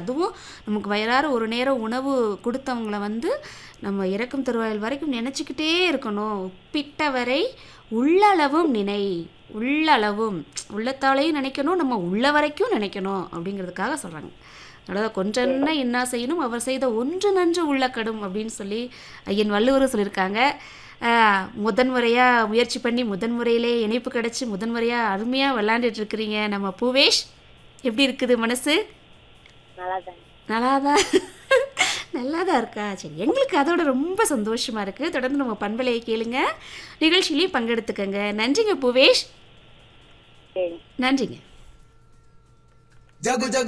அதுவும் நமக்கு வயிறார ஒரு நேரம் உணவு கொடுத்தவங்கள வந்து நம்ம இறக்கும் தருவாயில் வரைக்கும் நினச்சிக்கிட்டே இருக்கணும் உப்பிட்டவரை உள்ளளவும் நினை உள்ளளவும் உள்ளத்தாலையும் நினைக்கணும் நம்ம உள்ள வரைக்கும் நினைக்கணும் அப்படிங்கிறதுக்காக சொல்கிறாங்க அதாவது கொஞ்சன்னா என்ன செய்யணும் அவர் செய்த ஒன்று நன்று உள்ள கடும் அப்படின்னு சொல்லி ஐயன் வள்ளுவரும் சொல்லியிருக்காங்க ஆஹ், முதன்முறையாக முயற்சி பண்ணி முதன்முறையிலே இணைப்பு கிடச்சி முதன்முறையாக அருமையாக விளாண்டுட்டு இருக்கிறீங்க நம்ம பூவேஷ் எப்படி இருக்குது மனசு நல்லா தான் நல்லாதான் நல்லா தான் இருக்கா சரி எங்களுக்கு அதோட ரொம்ப சந்தோஷமாக இருக்குது தொடர்ந்து நம்ம பண்பலையை கேளுங்க நிகழ்ச்சியிலையும் பங்கெடுத்துக்கங்க நன்றிங்க பூவேஷ் சரி நன்றிங்க ஜகு ஜகு